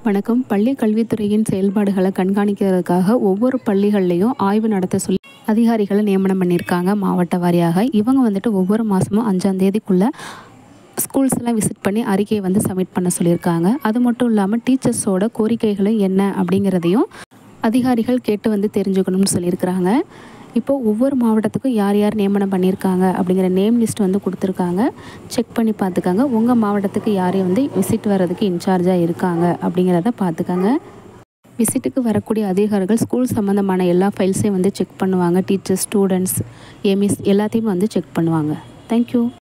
வணக்கம் பள்ளி கல்வித்துறையின் செயல்பாடுகளை கண்காணிக்கிறதுக்காக ஒவ்வொரு பள்ளிகள்லையும் ஆய்வு நடத்த சொல்லி அதிகாரிகளை நியமனம் பண்ணியிருக்காங்க மாவட்ட வாரியாக இவங்க வந்துட்டு ஒவ்வொரு மாதமும் அஞ்சாம் தேதிக்குள்ளே ஸ்கூல்ஸ் எல்லாம் விசிட் பண்ணி அறிக்கையை வந்து சப்மிட் பண்ண சொல்லியிருக்காங்க அது மட்டும் இல்லாமல் டீச்சர்ஸோட கோரிக்கைகளும் என்ன அப்படிங்கிறதையும் அதிகாரிகள் கேட்டு வந்து தெரிஞ்சுக்கணும்னு சொல்லியிருக்கிறாங்க இப்போது ஒவ்வொரு மாவட்டத்துக்கும் யார் யார் நியமனம் பண்ணியிருக்காங்க அப்படிங்கிற நேம் லிஸ்ட் வந்து கொடுத்துருக்காங்க செக் பண்ணி பார்த்துக்கங்க உங்கள் மாவட்டத்துக்கு யார் வந்து விசிட் வர்றதுக்கு இன்சார்ஜாக இருக்காங்க அப்படிங்கிறத பார்த்துக்கங்க விசிட்டுக்கு வரக்கூடிய அதிகாரிகள் ஸ்கூல் சம்மந்தமான எல்லா ஃபைல்ஸையும் வந்து செக் பண்ணுவாங்க டீச்சர்ஸ் ஸ்டூடெண்ட்ஸ் எமிஸ் எல்லாத்தையும் வந்து செக் பண்ணுவாங்க தேங்க்யூ